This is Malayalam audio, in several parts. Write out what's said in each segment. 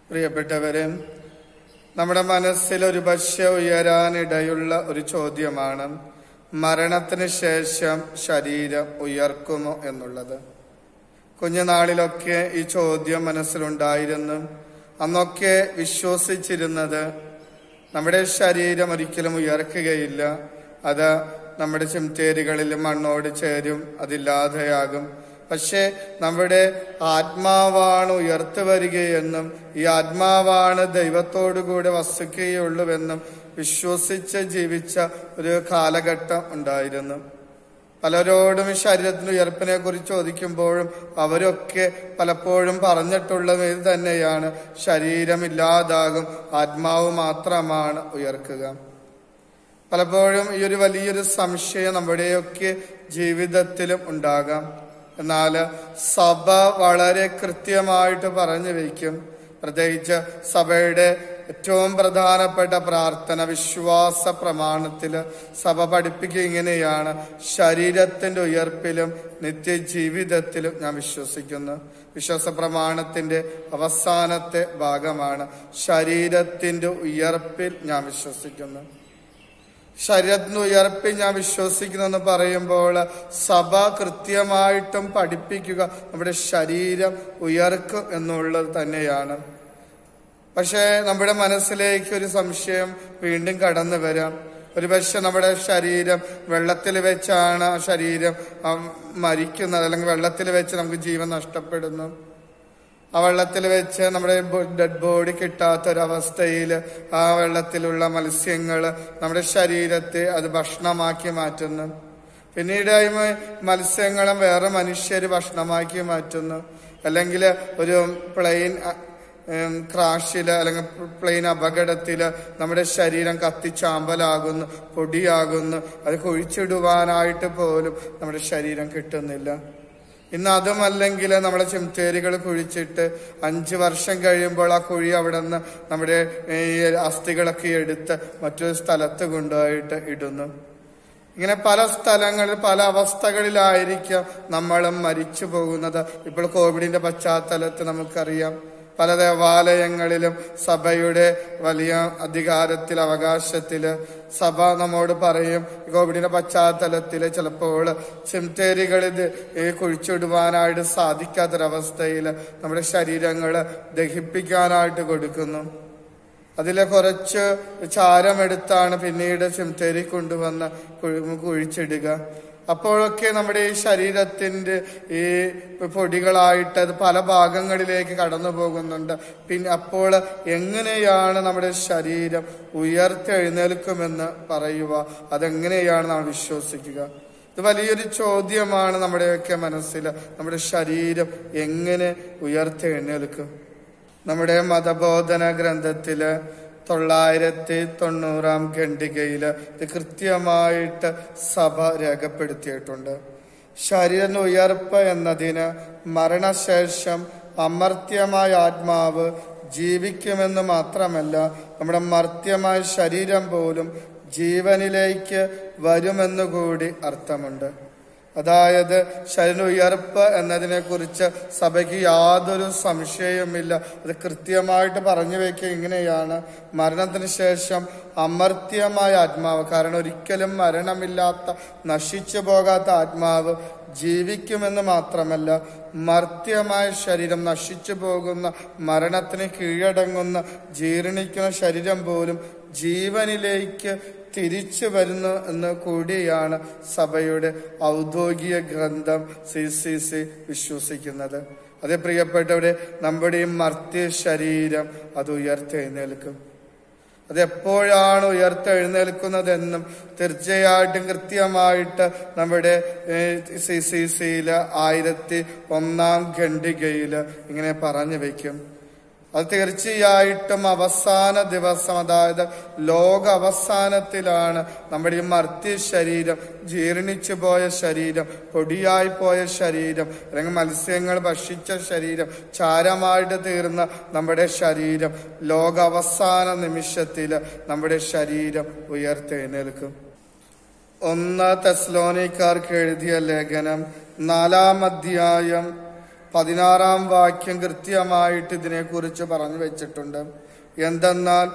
പ്രിയപ്പെട്ടവരെ നമ്മുടെ മനസ്സിൽ ഒരു പക്ഷെ ഉയരാനിടയുള്ള ഒരു ചോദ്യമാണ് മരണത്തിന് ശേഷം ശരീരം ഉയർക്കുമോ എന്നുള്ളത് കുഞ്ഞുനാളിലൊക്കെ ഈ ചോദ്യം മനസ്സിലുണ്ടായിരുന്നു അന്നൊക്കെ വിശ്വസിച്ചിരുന്നത് നമ്മുടെ ശരീരം ഒരിക്കലും ഉയർക്കുകയില്ല അത് നമ്മുടെ ചിംതേരികളിൽ മണ്ണോട് ചേരും അതില്ലാതെയാകും പക്ഷേ നമ്മുടെ ആത്മാവാണ് ഉയർത്തു വരികയെന്നും ഈ ആത്മാവാണ് ദൈവത്തോടു കൂടെ വസിക്കുകയുള്ളൂവെന്നും വിശ്വസിച്ച് ജീവിച്ച ഒരു കാലഘട്ടം ഉണ്ടായിരുന്നു പലരോടും ഈ ശരീരത്തിന്റെ ഉയർപ്പിനെ കുറിച്ച് ചോദിക്കുമ്പോഴും അവരൊക്കെ പലപ്പോഴും പറഞ്ഞിട്ടുള്ളത് ഇത് തന്നെയാണ് ശരീരമില്ലാതാകും ആത്മാവ് മാത്രമാണ് ഉയർക്കുക പലപ്പോഴും ഈ ഒരു വലിയൊരു സംശയം നമ്മുടെയൊക്കെ ജീവിതത്തിലും ഉണ്ടാകാം എന്നാൽ സഭ വളരെ കൃത്യമായിട്ട് പറഞ്ഞു വയ്ക്കും പ്രത്യേകിച്ച് സഭയുടെ ഏറ്റവും പ്രധാനപ്പെട്ട പ്രാർത്ഥന വിശ്വാസ പ്രമാണത്തില് സഭ പഠിപ്പിക്കുക ഇങ്ങനെയാണ് ശരീരത്തിന്റെ ഉയർപ്പിലും നിത്യജീവിതത്തിലും ഞാൻ വിശ്വസിക്കുന്നു വിശ്വാസ പ്രമാണത്തിന്റെ അവസാനത്തെ ഭാഗമാണ് ശരീരത്തിന്റെ ഉയർപ്പിൽ ഞാൻ വിശ്വസിക്കുന്നു ശരീരത്തിന് ഉയർപ്പിൽ ഞാൻ വിശ്വസിക്കുന്നു എന്ന് പറയുമ്പോൾ സഭ കൃത്യമായിട്ടും പഠിപ്പിക്കുക നമ്മുടെ ശരീരം ഉയർക്കും എന്നുള്ളത് തന്നെയാണ് പക്ഷേ നമ്മുടെ മനസ്സിലേക്ക് ഒരു സംശയം വീണ്ടും കടന്നു വരാം ഒരു പക്ഷെ നമ്മുടെ ശരീരം വെള്ളത്തിൽ വെച്ചാണ് ആ ശരീരം ആ, മരിക്കുന്നത് അല്ലെങ്കിൽ വെള്ളത്തിൽ വെച്ച് നമുക്ക് ജീവൻ നഷ്ടപ്പെടുന്നു ആ വെള്ളത്തിൽ വെച്ച് നമ്മുടെ ഡെഡ് ബോഡി കിട്ടാത്ത ഒരവസ്ഥയിൽ ആ വെള്ളത്തിലുള്ള മത്സ്യങ്ങൾ നമ്മുടെ ശരീരത്തെ അത് ഭക്ഷണമാക്കി മാറ്റുന്നു പിന്നീട് ഈ മ- മത്സ്യങ്ങളും വേറെ മനുഷ്യര് ഭക്ഷണമാക്കി മാറ്റുന്നു അല്ലെങ്കിൽ ഒരു പ്ലെയിൻ ക്രാഷില് അല്ലെങ്കിൽ പ്ലെയിൻ അപകടത്തില് നമ്മുടെ ശരീരം കത്തിച്ചാമ്പലാകുന്നു പൊടിയാകുന്നു അത് കുഴിച്ചിടുവാനായിട്ട് പോലും നമ്മുടെ ശരീരം കിട്ടുന്നില്ല ഇന്ന് അതുമല്ലെങ്കിൽ നമ്മുടെ ചിംതേരികൾ കുഴിച്ചിട്ട് അഞ്ച് വർഷം കഴിയുമ്പോൾ ആ കുഴി അവിടെ നിന്ന് നമ്മുടെ ഈ അസ്ഥികളൊക്കെ എടുത്ത് മറ്റൊരു സ്ഥലത്ത് കൊണ്ടുപോയിട്ട് ഇടുന്നു ഇങ്ങനെ പല സ്ഥലങ്ങളിൽ പല അവസ്ഥകളിലായിരിക്കാം നമ്മളും മരിച്ചു പോകുന്നത് ഇപ്പോൾ കോവിഡിന്റെ പശ്ചാത്തലത്ത് നമുക്കറിയാം പല ദേവാലയങ്ങളിലും സഭയുടെ വലിയ അധികാരത്തിൽ അവകാശത്തില് സഭ നമ്മോട് പറയും കോവിഡിന്റെ പശ്ചാത്തലത്തില് ചിലപ്പോൾ സിംതേരികളിൽ കുഴിച്ചിടുവാനായിട്ട് സാധിക്കാത്തൊരവസ്ഥയിൽ നമ്മുടെ ശരീരങ്ങൾ ദഹിപ്പിക്കാനായിട്ട് കൊടുക്കുന്നു അതിലെ കുറച്ച് ചാരമെടുത്താണ് പിന്നീട് സിംതേരി കൊണ്ടുവന്ന് കുഴി- കുഴിച്ചിടുക അപ്പോഴൊക്കെ നമ്മുടെ ഈ ശരീരത്തിന്റെ ഈ പൊടികളായിട്ട് അത് പല ഭാഗങ്ങളിലേക്ക് കടന്നു പോകുന്നുണ്ട് പിന്നെ അപ്പോൾ എങ്ങനെയാണ് നമ്മുടെ ശരീരം ഉയർത്തെഴുന്നേൽക്കുമെന്ന് പറയുക അതെങ്ങനെയാണ് നാം വിശ്വസിക്കുക ഇത് വലിയൊരു ചോദ്യമാണ് നമ്മുടെയൊക്കെ മനസ്സിൽ നമ്മുടെ ശരീരം എങ്ങനെ ഉയർത്തെഴുന്നേൽക്കും നമ്മുടെ മതബോധന ഗ്രന്ഥത്തില് തൊള്ളായിരത്തി തൊണ്ണൂറാം ഖണ്ഡികയില് ഇത് കൃത്യമായിട്ട് സഭ രേഖപ്പെടുത്തിയിട്ടുണ്ട് ശരീരം ഉയർപ്പ് എന്നതിന് മരണശേഷം അമർത്യമായ ആത്മാവ് ജീവിക്കുമെന്ന് മാത്രമല്ല നമ്മുടെ മർത്യമായ ശരീരം പോലും ജീവനിലേക്ക് വരുമെന്ന് കൂടി അർത്ഥമുണ്ട് അതായത് ശരീര ഉയർപ്പ് എന്നതിനെ കുറിച്ച് സഭയ്ക്ക് യാതൊരു സംശയവുമില്ല അത് കൃത്യമായിട്ട് പറഞ്ഞു വെക്കുക ഇങ്ങനെയാണ് മരണത്തിന് ശേഷം അമർത്യമായ ആത്മാവ് കാരണം ഒരിക്കലും മരണമില്ലാത്ത നശിച്ചു പോകാത്ത ആത്മാവ് ജീവിക്കുമെന്ന് മാത്രമല്ല മർത്യമായ ശരീരം നശിച്ചു പോകുന്ന മരണത്തിന് കീഴടങ്ങുന്ന ജീർണിക്കുന്ന ശരീരം പോലും ജീവനിലേക്ക് തിരിച്ചു വരുന്നു എന്ന് കൂടിയാണ് സഭയുടെ ഔദ്യോഗിക ഗ്രന്ഥം സി സി സി വിശ്വസിക്കുന്നത് അതേ പ്രിയപ്പെട്ടവരെ നമ്മുടെ ഈ മർത്യ ശരീരം അത് ഉയർത്തെഴുന്നേൽക്കും അത് എപ്പോഴാണ് ഉയർത്തെഴുന്നേൽക്കുന്നതെന്നും തീർച്ചയായിട്ടും കൃത്യമായിട്ട് നമ്മുടെ സി സി സിയില് ആയിരത്തി ഒന്നാം ഖണ്ഡികയില് ഇങ്ങനെ പറഞ്ഞു വെക്കും അത് തീർച്ചയായിട്ടും അവസാന ദിവസം അതായത് ലോക അവസാനത്തിലാണ് നമ്മുടെ ഈ മർത്യ ശരീരം ജീർണിച്ചു പോയ ശരീരം പൊടിയായി പോയ ശരീരം അല്ലെങ്കിൽ മത്സ്യങ്ങൾ ഭക്ഷിച്ച ശരീരം ചാരമായിട്ട് തീർന്ന നമ്മുടെ ശരീരം ലോക അവസാന നിമിഷത്തില് നമ്മുടെ ശരീരം ഉയർത്തെഴുന്നേൽക്കും ഒന്ന് തെസ്ലോനിക്കാർക്ക് എഴുതിയ ലേഖനം നാലാം അധ്യായം പതിനാറാം വാക്യം കൃത്യമായിട്ട് ഇതിനെക്കുറിച്ച് പറഞ്ഞു വെച്ചിട്ടുണ്ട് എന്തെന്നാൽ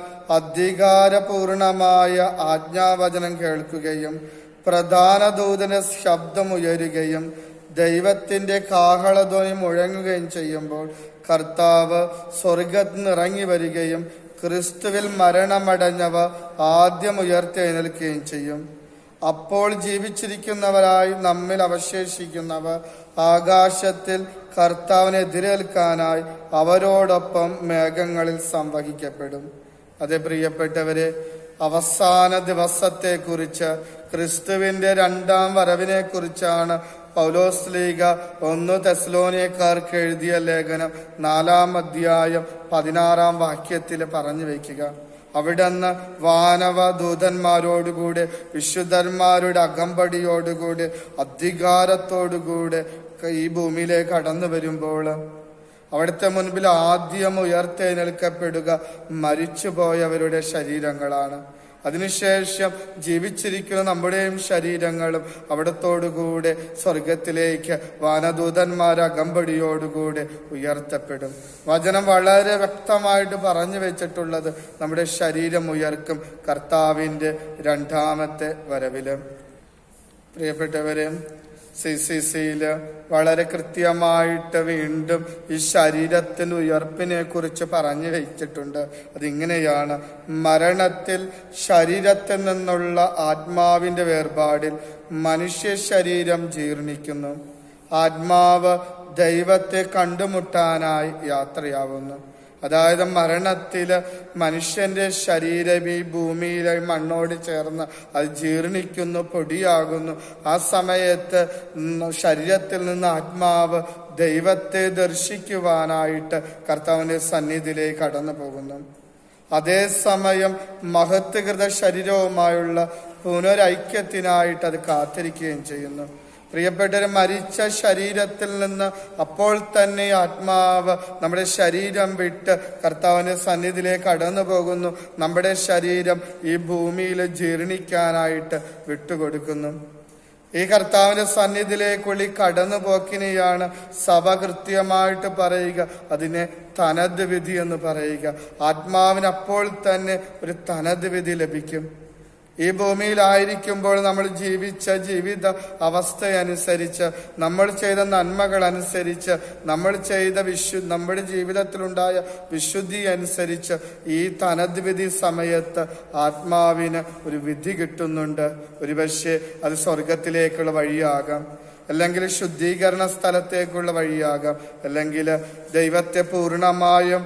അധികാരപൂർണമായ ആജ്ഞാവചനം കേൾക്കുകയും പ്രധാന ദൂതന്റെ ശബ്ദമുയരുകയും ദൈവത്തിന്റെ കാഹളധ്വനി മുഴങ്ങുകയും ചെയ്യുമ്പോൾ കർത്താവ് സ്വർഗത്തിൽ നിറങ്ങി വരികയും ക്രിസ്തുവിൽ മരണമടഞ്ഞവ ആദ്യം ഉയർത്തെഴുന്നേൽക്കുകയും ചെയ്യും അപ്പോൾ ജീവിച്ചിരിക്കുന്നവരായി നമ്മിൽ അവശേഷിക്കുന്നവർ ആകാശത്തിൽ കർത്താവിനെ എതിരേൽക്കാനായി അവരോടൊപ്പം മേഘങ്ങളിൽ സംവഹിക്കപ്പെടും അതെ പ്രിയപ്പെട്ടവരെ അവസാന ദിവസത്തെക്കുറിച്ച് ക്രിസ്തുവിന്റെ രണ്ടാം വരവിനെ കുറിച്ചാണ് പൗലോസ് ലീഗ ഒന്ന് തെസ്ലോനിയക്കാർക്ക് എഴുതിയ ലേഖനം നാലാം അധ്യായം പതിനാറാം വാക്യത്തിൽ പറഞ്ഞു വയ്ക്കുക അവിടുന്ന് വാനവ ദൂതന്മാരോടുകൂടെ വിശുദ്ധന്മാരുടെ അകമ്പടിയോടുകൂടെ അധികാരത്തോടുകൂടെ ഈ ഭൂമിയിലേക്ക് കടന്നു വരുമ്പോൾ അവിടുത്തെ മുൻപിൽ ആദ്യം ഉയർത്തെഴുന്നേൽക്കപ്പെടുക മരിച്ചുപോയവരുടെ ശരീരങ്ങളാണ് അതിനുശേഷം ജീവിച്ചിരിക്കുന്ന നമ്മുടെയും ശരീരങ്ങളും അവിടത്തോടുകൂടെ സ്വർഗത്തിലേക്ക് വാനദൂതന്മാർ അകമ്പടിയോടുകൂടെ ഉയർത്തപ്പെടും വചനം വളരെ വ്യക്തമായിട്ട് പറഞ്ഞു വെച്ചിട്ടുള്ളത് നമ്മുടെ ശരീരം ഉയർക്കും കർത്താവിന്റെ രണ്ടാമത്തെ വരവില് പ്രിയപ്പെട്ടവരെ സി സി സിയില് വളരെ കൃത്യമായിട്ട് വീണ്ടും ഈ ശരീരത്തിന്റെ ഉയർപ്പിനെ കുറിച്ച് പറഞ്ഞു വെച്ചിട്ടുണ്ട് അതിങ്ങനെയാണ് മരണത്തിൽ ശരീരത്തിൽ നിന്നുള്ള ആത്മാവിന്റെ വേർപാടിൽ മനുഷ്യ ശരീരം ജീർണിക്കുന്നു ആത്മാവ് ദൈവത്തെ കണ്ടുമുട്ടാനായി യാത്രയാവുന്നു അതായത് മരണത്തില് മനുഷ്യന്റെ ശരീരം ഈ ഭൂമിയിലെ മണ്ണോട് ചേർന്ന് അത് ജീർണിക്കുന്നു പൊടിയാകുന്നു ആ സമയത്ത് ശരീരത്തിൽ നിന്ന് ആത്മാവ് ദൈവത്തെ ദർശിക്കുവാനായിട്ട് കർത്താവിന്റെ സന്നിധിയിലേക്ക് കടന്നു പോകുന്നു അതേസമയം മഹത്കൃത ശരീരവുമായുള്ള പുനരൈക്യത്തിനായിട്ട് അത് കാത്തിരിക്കുകയും ചെയ്യുന്നു പ്രിയപ്പെട്ടവർ മരിച്ച ശരീരത്തിൽ നിന്ന് അപ്പോൾ തന്നെ ആത്മാവ് നമ്മുടെ ശരീരം വിട്ട് കർത്താവിന്റെ സന്നിധിയിലേക്ക് കടന്നു പോകുന്നു നമ്മുടെ ശരീരം ഈ ഭൂമിയിൽ ജീർണിക്കാനായിട്ട് വിട്ടുകൊടുക്കുന്നു ഈ കർത്താവിന്റെ സന്നിധിയിലേക്കുള്ളി കടന്നു പോക്കിനെയാണ് സഭ കൃത്യമായിട്ട് പറയുക അതിനെ തനത് വിധി എന്ന് പറയുക ആത്മാവിന് അപ്പോൾ തന്നെ ഒരു തനത് വിധി ലഭിക്കും ഈ ഭൂമിയിലായിരിക്കുമ്പോൾ നമ്മൾ ജീവിച്ച ജീവിത അവസ്ഥയനുസരിച്ച് നമ്മൾ ചെയ്ത നന്മകൾ അനുസരിച്ച് നമ്മൾ ചെയ്ത വിശു നമ്മുടെ ജീവിതത്തിലുണ്ടായ വിശുദ്ധി അനുസരിച്ച് ഈ തനത് വിധി സമയത്ത് ആത്മാവിന് ഒരു വിധി കിട്ടുന്നുണ്ട് ഒരുപക്ഷെ അത് സ്വർഗത്തിലേക്കുള്ള വഴിയാകാം അല്ലെങ്കിൽ ശുദ്ധീകരണ സ്ഥലത്തേക്കുള്ള വഴിയാകാം അല്ലെങ്കിൽ ദൈവത്തെ പൂർണ്ണമായും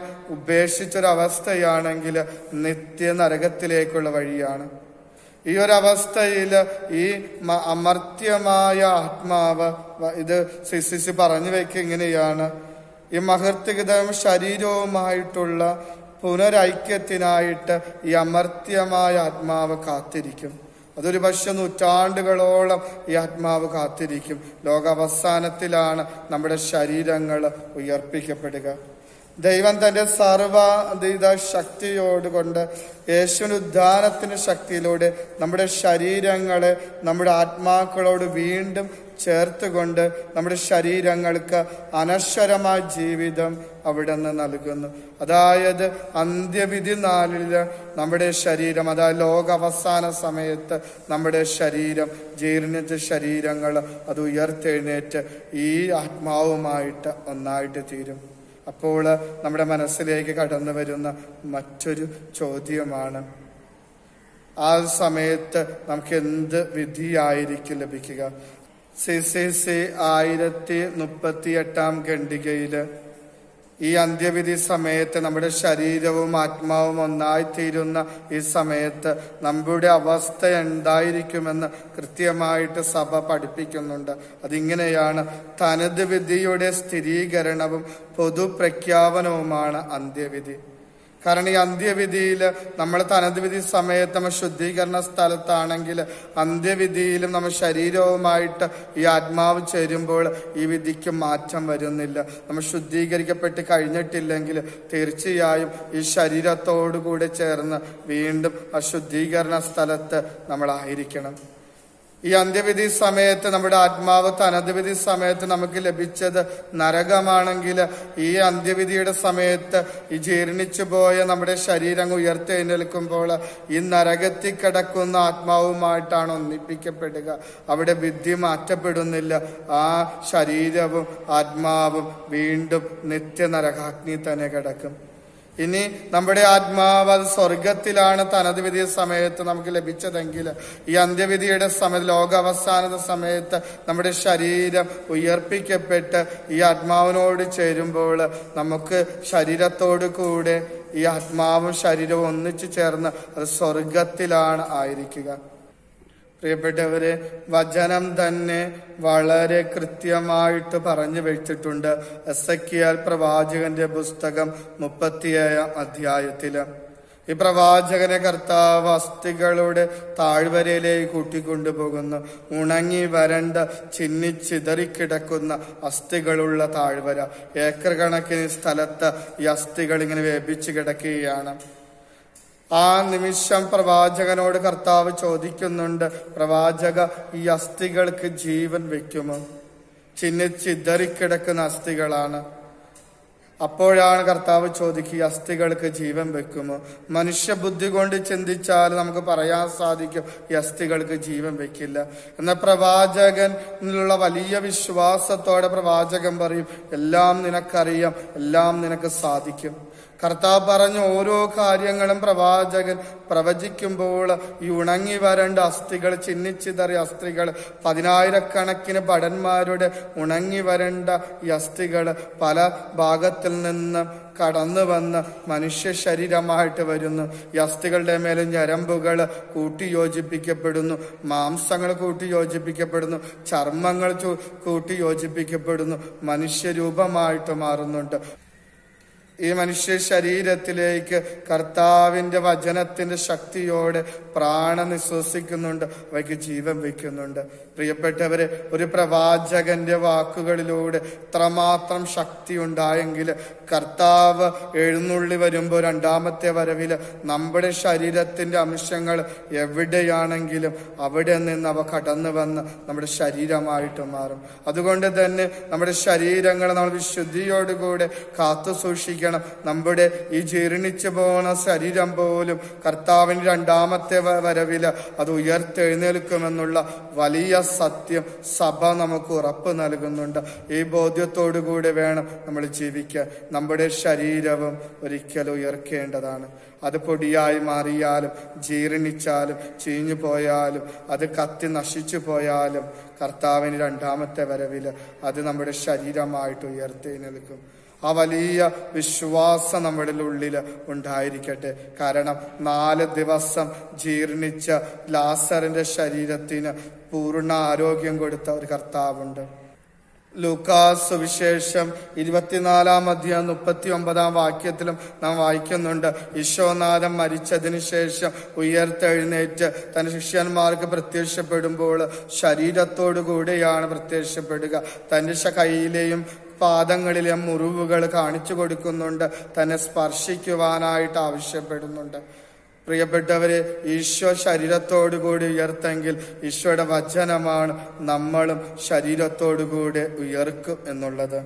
ഉപേക്ഷിച്ചൊരവസ്ഥയാണെങ്കിൽ നിത്യ നരകത്തിലേക്കുള്ള വഴിയാണ് ഈ ഒരു അവസ്ഥയിൽ ഈ അമർത്യമായ ആത്മാവ് ഇത് സിസിസി പറഞ്ഞു വെക്കുക ഇങ്ങനെയാണ് ഈ മഹർത്തികതയും ശരീരവുമായിട്ടുള്ള പുനരൈക്യത്തിനായിട്ട് ഈ അമർത്യമായ ആത്മാവ് കാത്തിരിക്കും അതൊരു പക്ഷെ നൂറ്റാണ്ടുകളോളം ഈ ആത്മാവ് കാത്തിരിക്കും ലോകാവസാനത്തിലാണ് നമ്മുടെ ശരീരങ്ങൾ ഉയർപ്പിക്കപ്പെടുക ദൈവം തന്റെ സർവാതീത ശക്തിയോടുകൊണ്ട് യേശുവിന്റെ ഉദ്ധാനത്തിന്റെ ശക്തിയിലൂടെ നമ്മുടെ ശരീരങ്ങളെ നമ്മുടെ ആത്മാക്കളോട് വീണ്ടും ചേർത്തുകൊണ്ട് നമ്മുടെ ശരീരങ്ങൾക്ക് അനശ്വരമായ ജീവിതം അവിടെ നിന്ന് നൽകുന്നു അതായത് അന്ത്യവിധി നാളില് നമ്മുടെ ശരീരം അതായത് ലോക അവസാന സമയത്ത് നമ്മുടെ ശരീരം ജീർണിച്ച ശരീരങ്ങൾ അത് ഉയർത്തെഴുന്നേറ്റ് ഈ ആത്മാവുമായിട്ട് ഒന്നായിട്ട് തീരും അപ്പോൾ നമ്മുടെ മനസ്സിലേക്ക് കടന്നു വരുന്ന മറ്റൊരു ചോദ്യമാണ് ആ സമയത്ത് നമുക്ക് എന്ത് വിധിയായിരിക്കും ലഭിക്കുക സി സി സി ആയിരത്തി മുപ്പത്തി എട്ടാം ഖണ്ഡികയില് ഈ അന്ത്യവിധി സമയത്ത് നമ്മുടെ ശരീരവും ആത്മാവും ഒന്നായിത്തീരുന്ന ഈ സമയത്ത് നമ്മുടെ അവസ്ഥ എന്തായിരിക്കുമെന്ന് കൃത്യമായിട്ട് സഭ പഠിപ്പിക്കുന്നുണ്ട് അതിങ്ങനെയാണ് തനത് വിധിയുടെ സ്ഥിരീകരണവും പൊതുപ്രഖ്യാപനവുമാണ് അന്ത്യവിധി കാരണം ഈ അന്ത്യവിധിയിൽ നമ്മൾ തനത് വിധി സമയത്ത് നമ്മൾ ശുദ്ധീകരണ സ്ഥലത്താണെങ്കിൽ അന്ത്യവിധിയിലും നമ്മൾ ശരീരവുമായിട്ട് ഈ ആത്മാവ് ചേരുമ്പോൾ ഈ വിധിക്ക് മാറ്റം വരുന്നില്ല നമ്മൾ ശുദ്ധീകരിക്കപ്പെട്ട് കഴിഞ്ഞിട്ടില്ലെങ്കിൽ തീർച്ചയായും ഈ ശരീരത്തോടു കൂടെ ചേർന്ന് വീണ്ടും ആ ശുദ്ധീകരണ സ്ഥലത്ത് നമ്മളായിരിക്കണം ഈ അന്ത്യവിധി സമയത്ത് നമ്മുടെ ആത്മാവ് തനതുവിധി സമയത്ത് നമുക്ക് ലഭിച്ചത് നരകമാണെങ്കിൽ ഈ അന്ത്യവിധിയുടെ സമയത്ത് ഈ ജീർണിച്ചു പോയ നമ്മുടെ ശരീരം ഉയർത്തെഴുന്നേൽക്കുമ്പോൾ ഈ നരകത്തിൽ കിടക്കുന്ന ആത്മാവുമായിട്ടാണ് ഒന്നിപ്പിക്കപ്പെടുക അവിടെ വിധി മാറ്റപ്പെടുന്നില്ല ആ ശരീരവും ആത്മാവും വീണ്ടും നിത്യനരകാഗ്നി തന്നെ കിടക്കും ഇനി നമ്മുടെ ആത്മാവ് അത് സ്വർഗത്തിലാണ് തനത് വിധിയ സമയത്ത് നമുക്ക് ലഭിച്ചതെങ്കിൽ ഈ അന്ത്യവിധിയുടെ സമയത്ത് ലോകാവസാനത സമയത്ത് നമ്മുടെ ശരീരം ഉയർപ്പിക്കപ്പെട്ട് ഈ ആത്മാവിനോട് ചേരുമ്പോൾ നമുക്ക് ശരീരത്തോട് കൂടെ ഈ ആത്മാവും ശരീരവും ഒന്നിച്ചു ചേർന്ന് അത് സ്വർഗത്തിലാണ് ആയിരിക്കുക പ്രിയപ്പെട്ടവരെ വചനം തന്നെ വളരെ കൃത്യമായിട്ട് പറഞ്ഞു വെച്ചിട്ടുണ്ട് എസക്കിയാൽ പ്രവാചകന്റെ പുസ്തകം മുപ്പത്തിയേഴാം അധ്യായത്തില് ഈ പ്രവാചകനെ കർത്താവ് അസ്ഥികളുടെ താഴ്വരയിലേക്ക് കൂട്ടിക്കൊണ്ടുപോകുന്നു ഉണങ്ങി വരണ്ട ചിന്നിച്ചിതറിക്കിടക്കുന്ന അസ്ഥികളുള്ള താഴ്വര ഏക്കർ കണക്കിന് സ്ഥലത്ത് ഈ അസ്ഥികൾ ഇങ്ങനെ വേപ്പിച്ച് കിടക്കുകയാണ് ആ നിമിഷം പ്രവാചകനോട് കർത്താവ് ചോദിക്കുന്നുണ്ട് പ്രവാചക ഈ അസ്ഥികൾക്ക് ജീവൻ വെക്കുമോ ചിന്നിച്ചിതറിക്കിടക്കുന്ന അസ്ഥികളാണ് അപ്പോഴാണ് കർത്താവ് ചോദിക്കുക ഈ അസ്ഥികൾക്ക് ജീവൻ വെക്കുമോ മനുഷ്യബുദ്ധി കൊണ്ട് ചിന്തിച്ചാൽ നമുക്ക് പറയാൻ സാധിക്കും ഈ അസ്ഥികൾക്ക് ജീവൻ വെക്കില്ല എന്നാൽ പ്രവാചകനിലുള്ള വലിയ വിശ്വാസത്തോടെ പ്രവാചകൻ പറയും എല്ലാം നിനക്കറിയാം എല്ലാം നിനക്ക് സാധിക്കും കർത്താവ് പറഞ്ഞ ഓരോ കാര്യങ്ങളും പ്രവാചകൻ പ്രവചിക്കുമ്പോൾ ഈ ഉണങ്ങി വരേണ്ട അസ്ഥികൾ ചിന്നിച്ചിതറിയ അസ്ഥികൾ പതിനായിരക്കണക്കിന് ഭടന്മാരുടെ ഉണങ്ങി വരേണ്ട ഈ അസ്ഥികൾ പല ഭാഗത്തിൽ നിന്ന് കടന്നു വന്ന് മനുഷ്യ ശരീരമായിട്ട് വരുന്നു ഈ അസ്ഥികളുടെ മേലെ ഞരമ്പുകൾ കൂട്ടിയോജിപ്പിക്കപ്പെടുന്നു മാംസങ്ങൾ കൂട്ടിയോജിപ്പിക്കപ്പെടുന്നു ചർമ്മങ്ങൾ ചു- കൂട്ടിയോജിപ്പിക്കപ്പെടുന്നു മനുഷ്യരൂപമായിട്ട് മാറുന്നുണ്ട് ഈ മനുഷ്യ ശരീരത്തിലേക്ക് കർത്താവിന്റെ വചനത്തിന്റെ ശക്തിയോടെ പ്രാണൻ നിശ്വസിക്കുന്നുണ്ട് അവയ്ക്ക് ജീവൻ വെക്കുന്നുണ്ട് പ്രിയപ്പെട്ടവരെ ഒരു പ്രവാചകന്റെ വാക്കുകളിലൂടെ ഇത്രമാത്രം ശക്തി ഉണ്ടായെങ്കിൽ കർത്താവ് എഴുന്നള്ളി വരുമ്പോൾ രണ്ടാമത്തെ വരവില് നമ്മുടെ ശരീരത്തിന്റെ അംശങ്ങൾ എവിടെയാണെങ്കിലും അവിടെ നിന്ന് അവ കടന്നു വന്ന് നമ്മുടെ ശരീരമായിട്ട് മാറും അതുകൊണ്ട് തന്നെ നമ്മുടെ ശരീരങ്ങളെ നമ്മൾ വിശുദ്ധിയോടുകൂടെ കാത്തു സൂക്ഷിക്കണം നമ്മുടെ ഈ ജീർണിച്ചു പോകുന്ന ശരീരം പോലും കർത്താവിന്റെ രണ്ടാമത്തെ വ- വരവില് അത് ഉയർത്തെഴുന്നേൽക്കുമെന്നുള്ള വലിയ സത്യം സഭ നമുക്ക് ഉറപ്പ് നൽകുന്നുണ്ട് ഈ ബോധ്യത്തോടു കൂടെ വേണം നമ്മൾ ജീവിക്കാൻ നമ്മുടെ ശരീരവും ഒരിക്കൽ ഉയർക്കേണ്ടതാണ് അത് പൊടിയായി മാറിയാലും ജീർണിച്ചാലും ചീഞ്ഞു പോയാലും അത് കത്തി നശിച്ചു പോയാലും കർത്താവിന് രണ്ടാമത്തെ വരവില് അത് നമ്മുടെ ശരീരമായിട്ട് ഉയർത്തെഴുന്നേൽക്കും ആ വലിയ വിശ്വാസം നമ്മുടെ ഉള്ളിൽ ഉണ്ടായിരിക്കട്ടെ കാരണം നാല് ദിവസം ജീർണിച്ച ലാസറിന്റെ ശരീരത്തിന് പൂർണ്ണ ആരോഗ്യം കൊടുത്ത ഒരു കർത്താവുണ്ട് ലൂക്കാസ് സുവിശേഷം ഇരുപത്തിനാലാം അധ്യായം മുപ്പത്തി ഒമ്പതാം വാക്യത്തിലും നാം വായിക്കുന്നുണ്ട് ഈശോനാഥൻ മരിച്ചതിന് ശേഷം ഉയർത്തെഴുന്നേറ്റ് തന്റെ ശിഷ്യന്മാർക്ക് പ്രത്യക്ഷപ്പെടുമ്പോൾ ശരീരത്തോടു കൂടെയാണ് പ്രത്യക്ഷപ്പെടുക തന്റെ ശ- കയ്യിലെയും പാദങ്ങളിലെ മുറിവുകൾ കാണിച്ചു കൊടുക്കുന്നുണ്ട് തന്നെ സ്പർശിക്കുവാനായിട്ട് ആവശ്യപ്പെടുന്നുണ്ട് പ്രിയപ്പെട്ടവരെ ഈശോ ശരീരത്തോടു കൂടി ഉയർത്തെങ്കിൽ ഈശോയുടെ വചനമാണ് നമ്മളും ശരീരത്തോടു കൂടെ ഉയർക്കും എന്നുള്ളത്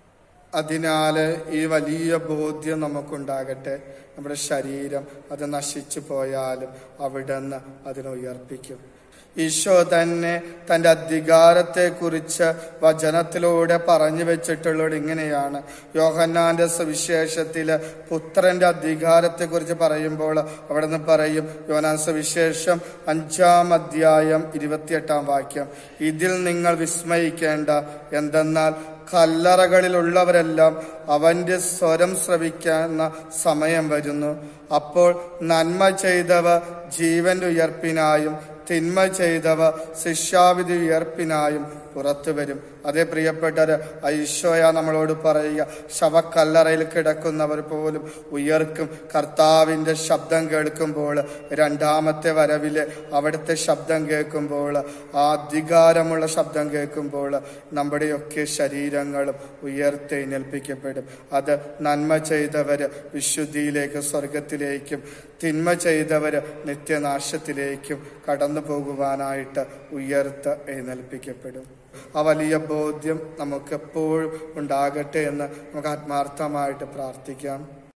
അതിനാല് ഈ വലിയ ബോധ്യം നമുക്കുണ്ടാകട്ടെ നമ്മുടെ ശരീരം അത് നശിച്ചു പോയാലും അവിടുന്ന് അതിനെ ഉയർപ്പിക്കും ഈശോ തന്നെ തന്റെ അധികാരത്തെ കുറിച്ച് വചനത്തിലൂടെ പറഞ്ഞു വെച്ചിട്ടുള്ളത് ഇങ്ങനെയാണ് യോഹന്നാന്റെ സുവിശേഷത്തില് പുത്രന്റെ അധികാരത്തെ കുറിച്ച് പറയുമ്പോൾ അവിടെ നിന്ന് പറയും യോനാൻ സുവിശേഷം അഞ്ചാം അധ്യായം ഇരുപത്തിയെട്ടാം വാക്യം ഇതിൽ നിങ്ങൾ വിസ്മയിക്കേണ്ട എന്തെന്നാൽ കല്ലറകളിലുള്ളവരെല്ലാം അവന്റെ സ്വരം ശ്രവിക്കുന്ന സമയം വരുന്നു അപ്പോൾ നന്മ ചെയ്തവ ജീവന്റെ ഉയർപ്പിനായും തിന്മ ചെയ്തവ ശിക്ഷാവിധി ഉയർപ്പിനായും പുറത്തു വരും അതേ പ്രിയപ്പെട്ടവര് ഐശോയ നമ്മളോട് പറയുക ശവക്കല്ലറയിൽ കിടക്കുന്നവർ പോലും ഉയർക്കും കർത്താവിന്റെ ശബ്ദം കേൾക്കുമ്പോൾ രണ്ടാമത്തെ വരവില് അവിടുത്തെ ശബ്ദം കേൾക്കുമ്പോൾ ആ അധികാരമുള്ള ശബ്ദം കേൾക്കുമ്പോൾ നമ്മുടെയൊക്കെ ശരീരങ്ങളും ഉയർത്തെഴുന്നേൽപ്പിക്കപ്പെടും അത് നന്മ ചെയ്തവര് വിശുദ്ധിയിലേക്ക് സ്വർഗത്തിലേക്കും തിന്മ ചെയ്തവര് നിത്യനാശത്തിലേക്കും കടന്നു പോകുവാനായിട്ട് ഉയർത്ത് എഴുന്നേൽപ്പിക്കപ്പെടും ആ വലിയ ബോധ്യം നമുക്ക് എപ്പോഴും ഉണ്ടാകട്ടെ എന്ന് നമുക്ക് ആത്മാർത്ഥമായിട്ട് പ്രാർത്ഥിക്കാം